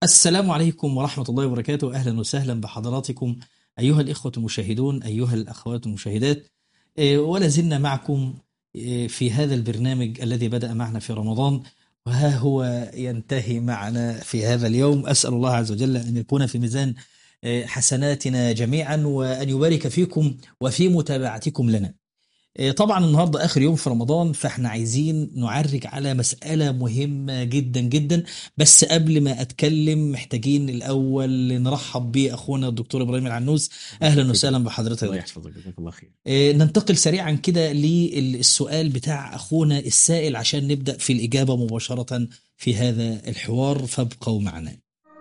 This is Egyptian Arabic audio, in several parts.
السلام عليكم ورحمة الله وبركاته أهلا وسهلا بحضراتكم أيها الإخوة المشاهدون أيها الأخوات المشاهدات إيه، ولا زلنا معكم إيه، في هذا البرنامج الذي بدأ معنا في رمضان وها هو ينتهي معنا في هذا اليوم أسأل الله عز وجل أن يكون في ميزان إيه، حسناتنا جميعا وأن يبارك فيكم وفي متابعتكم لنا إيه، طبعا النهارده اخر يوم في رمضان فاحنا عايزين نعرج على مساله مهمه جدا جدا بس قبل ما اتكلم محتاجين الاول نرحب باخونا الدكتور ابراهيم العنوس اهلا وسهلا بحضرتك الله يحفظك جزاك الله خير إيه، ننتقل سريعا كده للسؤال بتاع اخونا السائل عشان نبدا في الاجابه مباشره في هذا الحوار فابقوا معنا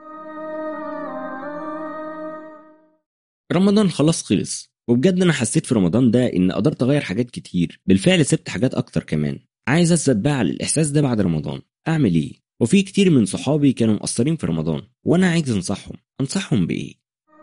رمضان خلاص خلص وبجد انا حسيت في رمضان ده ان قدرت اغير حاجات كتير بالفعل سبت حاجات اكتر كمان عايز اثبت بقى على الاحساس ده بعد رمضان اعمل ايه وفي كتير من صحابي كانوا مقصرين في رمضان وانا عايز انصحهم انصحهم بايه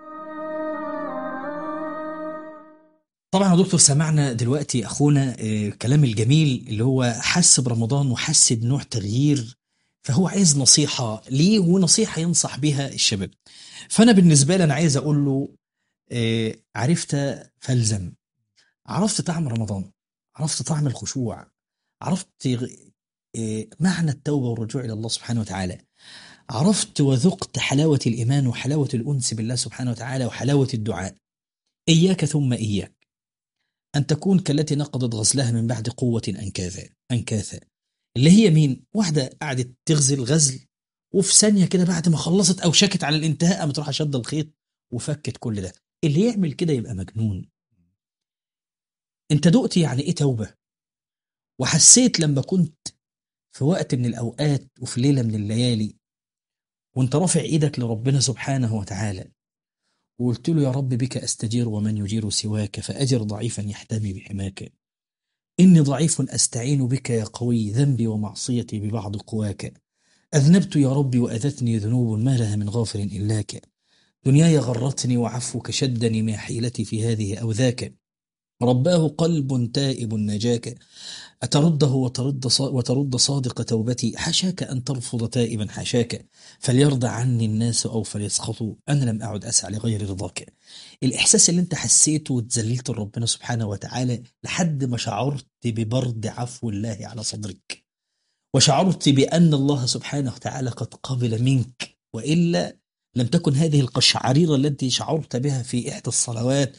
طبعا يا دكتور سمعنا دلوقتي اخونا آه، كلام الجميل اللي هو حس برمضان وحس بنوع تغيير فهو عايز نصيحة ليه ونصيحة ينصح بها الشباب فأنا بالنسبة لي أنا عايز أقول له آه، عرفت فالزم عرفت طعم رمضان عرفت طعم الخشوع عرفت آه، معنى التوبة والرجوع إلى الله سبحانه وتعالى عرفت وذقت حلاوة الإيمان وحلاوة الأنس بالله سبحانه وتعالى وحلاوة الدعاء إياك ثم إياك أن تكون كالتي نقضت غزلها من بعد قوة أنكاثا أنكاثا اللي هي مين؟ واحدة قعدت تغزل غزل وفي ثانية كده بعد ما خلصت أو شكت على الانتهاء قامت رايحة شد الخيط وفكت كل ده اللي يعمل كده يبقى مجنون انت دقت يعني ايه توبة وحسيت لما كنت في وقت من الأوقات وفي ليلة من الليالي وانت رافع ايدك لربنا سبحانه وتعالى وقلت له يا رب بك أستجير ومن يجير سواك فأجر ضعيفا يحتمي بحماك إني ضعيف أستعين بك يا قوي ذنبي ومعصيتي ببعض قواك أذنبت يا ربي وأذتني ذنوب ما لها من غافر إلاك دنياي غرتني وعفوك شدني من حيلتي في هذه أو ذاك رباه قلب تائب نجاك أترده وترد, وترد صادق توبتي حشاك أن ترفض تائبا حشاك فليرضى عني الناس أو فليسخطوا أنا لم أعد أسعى لغير رضاك الإحساس اللي أنت حسيته وتذللت ربنا سبحانه وتعالى لحد ما شعرت ببرد عفو الله على صدرك وشعرت بأن الله سبحانه وتعالى قد قبل منك وإلا لم تكن هذه القشعريرة التي شعرت بها في إحدى الصلوات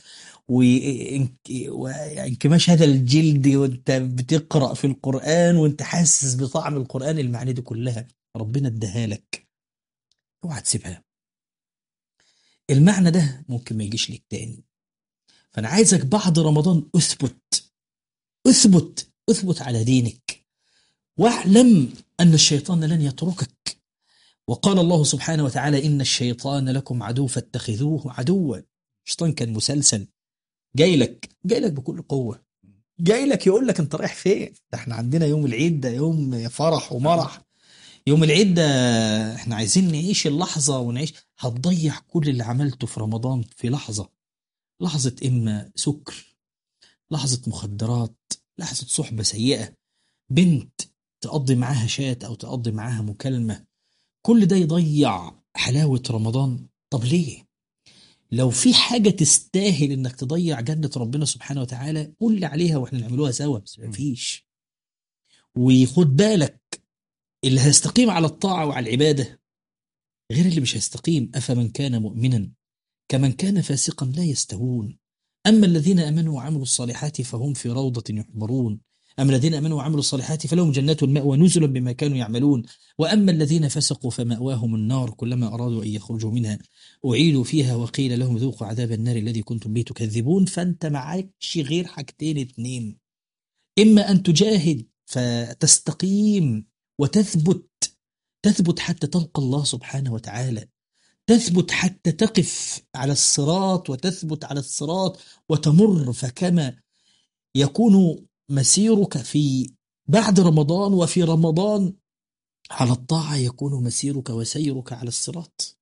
وانكماش هذا الجلد وانت بتقرأ في القرآن وانت حاسس بطعم القرآن المعاني دي كلها ربنا اداها لك اوعى تسيبها المعنى ده ممكن ما يجيش لك تاني فانا عايزك بعد رمضان اثبت اثبت اثبت على دينك واعلم ان الشيطان لن يتركك وقال الله سبحانه وتعالى إن الشيطان لكم عدو فاتخذوه عدوا الشيطان كان مسلسل جاي لك جاي لك بكل قوة جاي لك يقول لك انت رايح فين ده احنا عندنا يوم العيد ده يوم فرح ومرح يوم العيد ده احنا عايزين نعيش اللحظة ونعيش هتضيع كل اللي عملته في رمضان في لحظة لحظة إما سكر لحظة مخدرات لحظة صحبة سيئة بنت تقضي معاها شات أو تقضي معاها مكالمة كل ده يضيع حلاوة رمضان طب ليه لو في حاجة تستاهل انك تضيع جنة ربنا سبحانه وتعالى قول لي عليها واحنا نعملوها سوا بس مفيش وخد بالك اللي هيستقيم على الطاعة وعلى العبادة غير اللي مش هيستقيم أفمن كان مؤمنا كمن كان فاسقا لا يستوون أما الذين أمنوا وعملوا الصالحات فهم في روضة يحبرون أما الذين أمنوا وعملوا الصالحات فلهم جنات المأوى نزلا بما كانوا يعملون وأما الذين فسقوا فمأواهم النار كلما أرادوا أن يخرجوا منها أعيدوا فيها وقيل لهم ذوقوا عذاب النار الذي كنتم به تكذبون فأنت معكش غير حاجتين اتنين إما أن تجاهد فتستقيم وتثبت تثبت حتى تلقى الله سبحانه وتعالى تثبت حتى تقف على الصراط وتثبت على الصراط وتمر فكما يكون مسيرك في بعد رمضان وفي رمضان على الطاعة يكون مسيرك وسيرك على الصراط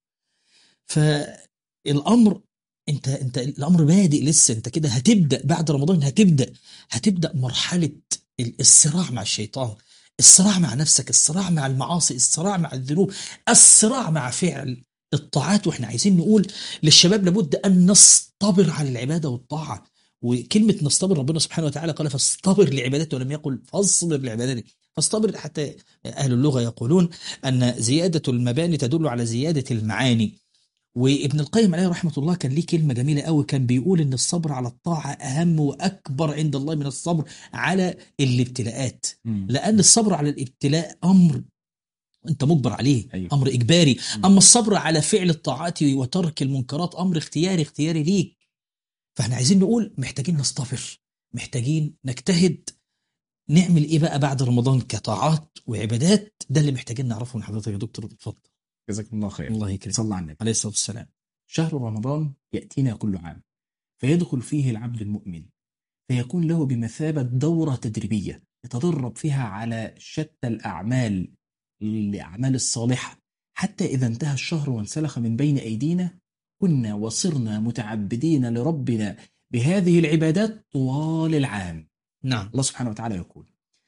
فالأمر انت انت الامر بادئ لسه انت كده هتبدا بعد رمضان هتبدا هتبدا مرحله الصراع مع الشيطان الصراع مع نفسك الصراع مع المعاصي الصراع مع الذنوب الصراع مع فعل الطاعات واحنا عايزين نقول للشباب لابد ان نصطبر على العباده والطاعه وكلمه نصطبر ربنا سبحانه وتعالى قال فاصطبر لعبادته ولم يقل فاصبر لعبادته فاصطبر حتى اهل اللغه يقولون ان زياده المباني تدل على زياده المعاني وابن القيم عليه رحمه الله كان ليه كلمه جميله قوي كان بيقول ان الصبر على الطاعه اهم واكبر عند الله من الصبر على الابتلاءات مم. لان الصبر على الابتلاء امر انت مجبر عليه أيوة. امر اجباري مم. اما الصبر على فعل الطاعات وترك المنكرات امر اختياري اختياري ليك فاحنا عايزين نقول محتاجين نصطبر محتاجين نجتهد نعمل ايه بقى بعد رمضان كطاعات وعبادات ده اللي محتاجين نعرفه من حضرتك يا دكتور اتفضل جزاك الله خير الله يكرمك صلى على النبي عليه الصلاه والسلام شهر رمضان يأتينا كل عام فيدخل فيه العبد المؤمن فيكون له بمثابة دورة تدريبية يتدرب فيها على شتى الأعمال الأعمال الصالحة حتى إذا انتهى الشهر وانسلخ من بين أيدينا كنا وصرنا متعبدين لربنا بهذه العبادات طوال العام نعم الله سبحانه وتعالى يقول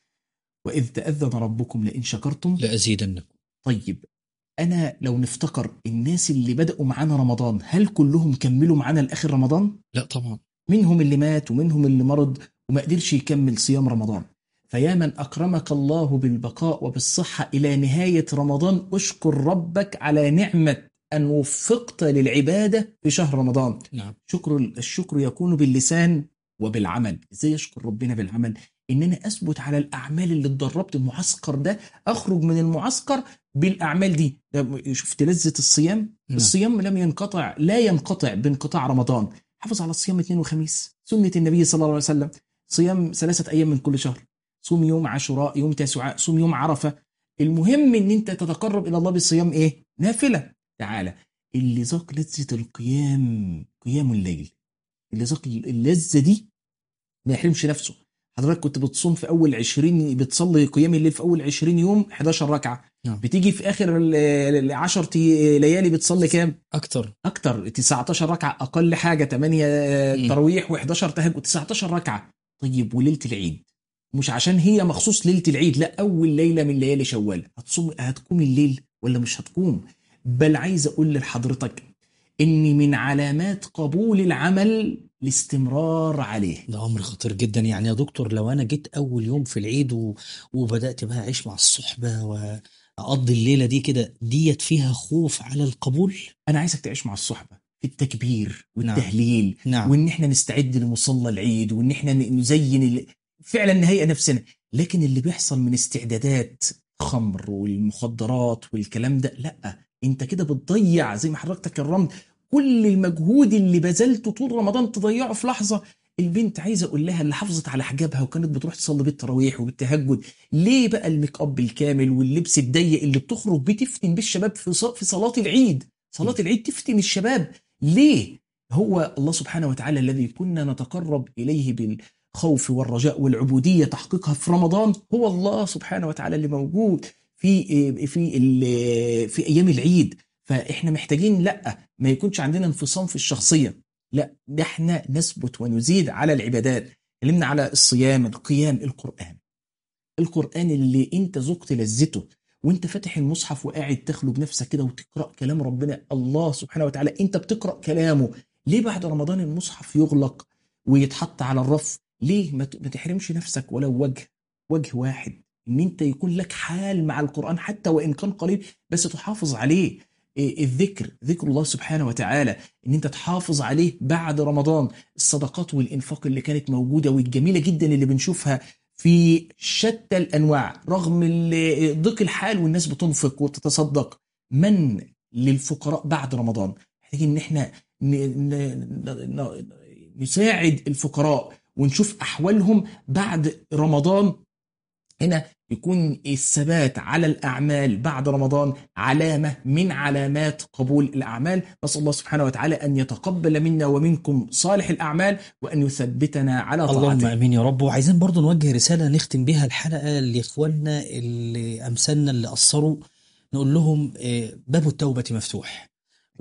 وإذ تأذن ربكم لئن شكرتم لازيدنكم طيب انا لو نفتكر الناس اللي بدأوا معانا رمضان هل كلهم كملوا معانا لاخر رمضان لا طبعا منهم اللي مات ومنهم اللي مرض وما قدرش يكمل صيام رمضان فيا من اكرمك الله بالبقاء وبالصحة الى نهاية رمضان اشكر ربك على نعمة ان وفقت للعبادة في شهر رمضان نعم شكر الشكر يكون باللسان وبالعمل ازاي اشكر ربنا بالعمل ان انا اثبت على الاعمال اللي اتدربت المعسكر ده اخرج من المعسكر بالاعمال دي ده شفت لذة الصيام نعم. الصيام لم ينقطع لا ينقطع بانقطاع رمضان حافظ على الصيام اثنين وخميس سنة النبي صلى الله عليه وسلم صيام ثلاثة ايام من كل شهر صوم يوم عاشوراء يوم تاسوعاء صوم يوم عرفة المهم ان انت تتقرب الى الله بالصيام ايه نافلة تعالى اللي ذاق لذة القيام قيام الليل اللي ذاق اللذة دي ما يحرمش نفسه حضرتك كنت بتصوم في اول 20 بتصلي قيام الليل في اول 20 يوم 11 ركعه نعم. بتيجي في اخر ال 10 ليالي بتصلي كام اكتر اكتر 19 ركعه اقل حاجه 8 مم. تراويح و11 تهجد 19 ركعه طيب وليله العيد مش عشان هي مخصوص ليله العيد لا اول ليله من ليالي شوال هتصوم هتقوم الليل ولا مش هتقوم بل عايز اقول لحضرتك ان من علامات قبول العمل الاستمرار عليه ده امر خطير جدا يعني يا دكتور لو انا جيت اول يوم في العيد و... وبدات بقى اعيش مع الصحبه واقضي الليله دي كده ديت فيها خوف على القبول انا عايزك تعيش مع الصحبه في التكبير نعم. والتهليل نعم وان احنا نستعد لمصلى العيد وان احنا ن- نزين ال... فعلا نهيئ نفسنا لكن اللي بيحصل من استعدادات خمر والمخدرات والكلام ده لا انت كده بتضيع زي ما حضرتك كرمت كل المجهود اللي بذلته طول رمضان تضيعه في لحظه البنت عايزه اقول لها اللي حافظت على حجابها وكانت بتروح تصلي بالتراويح وبالتهجد ليه بقى الميك اب الكامل واللبس الضيق اللي بتخرج بيه تفتن بيه الشباب في ص- في صلاه العيد صلاه العيد تفتن الشباب ليه هو الله سبحانه وتعالى الذي كنا نتقرب اليه بالخوف والرجاء والعبوديه تحقيقها في رمضان هو الله سبحانه وتعالى اللي موجود في في ال- في ايام العيد فاحنا محتاجين لا ما يكونش عندنا انفصام في الشخصيه لا ده احنا نثبت ونزيد على العبادات اتكلمنا على الصيام القيام القران القران اللي انت ذقت لذته وانت فاتح المصحف وقاعد تخلو بنفسك كده وتقرا كلام ربنا الله سبحانه وتعالى انت بتقرا كلامه ليه بعد رمضان المصحف يغلق ويتحط على الرف ليه ما ت- ما تحرمش نفسك ولو وجه وجه واحد ان انت يكون لك حال مع القران حتى وان كان قليل بس تحافظ عليه إيه الذكر ذكر الله سبحانه وتعالى ان انت تحافظ عليه بعد رمضان الصدقات والانفاق اللي كانت موجوده والجميله جدا اللي بنشوفها في شتى الانواع رغم ال- ضيق الحال والناس بتنفق وتتصدق من للفقراء بعد رمضان محتاجين ان احنا ن- ن- ن- نساعد الفقراء ونشوف احوالهم بعد رمضان هنا يكون الثبات على الاعمال بعد رمضان علامه من علامات قبول الاعمال نسال الله سبحانه وتعالى ان يتقبل منا ومنكم صالح الاعمال وان يثبتنا على اللهم طاعته امين يا رب وعايزين برضو نوجه رساله نختم بيها الحلقه لاخواننا اللي امثالنا اللي قصروا نقول لهم آه، باب التوبه مفتوح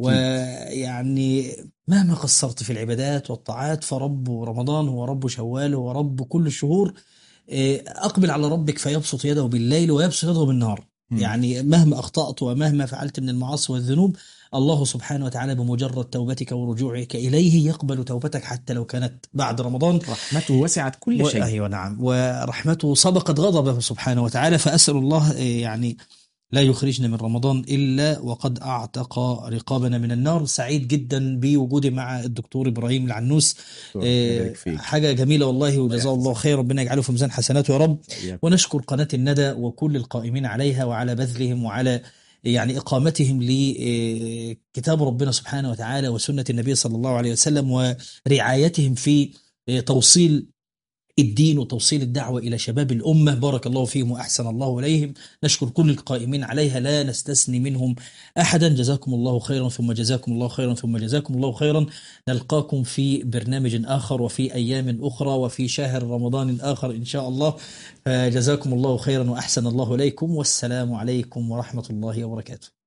ويعني مهما قصرت في العبادات والطاعات فرب رمضان هو رب شوال هو رب كل الشهور إيه، أقبل على ربك فيبسط يده بالليل ويبسط يده بالنهار مم. يعني مهما أخطأت ومهما فعلت من المعاصي والذنوب الله سبحانه وتعالى بمجرد توبتك ورجوعك إليه يقبل توبتك حتى لو كانت بعد رمضان رحمته وسعت كل و- شيء أيوة نعم ورحمته سبقت غضبه سبحانه وتعالى فأسأل الله إيه، يعني لا يخرجنا من رمضان إلا وقد أعتق رقابنا من النار سعيد جدا بوجودي مع الدكتور إبراهيم العنوس ربنا إيه، يبارك فيك. حاجة جميلة والله وجزاه الله خير ربنا يجعله في ميزان حسناته يا رب إياك. ونشكر قناة الندى وكل القائمين عليها وعلى بذلهم وعلى يعني إقامتهم لكتاب ربنا سبحانه وتعالى وسنة النبي صلى الله عليه وسلم ورعايتهم في إيه، توصيل الدين وتوصيل الدعوة إلى شباب الأمة بارك الله فيهم وأحسن الله إليهم نشكر كل القائمين عليها لا نستثني منهم أحدا جزاكم الله خيرا ثم جزاكم الله خيرا ثم جزاكم الله خيرا نلقاكم في برنامج آخر وفي أيام أخرى وفي شهر رمضان آخر إن شاء الله فجزاكم الله خيرا وأحسن الله إليكم والسلام عليكم ورحمة الله وبركاته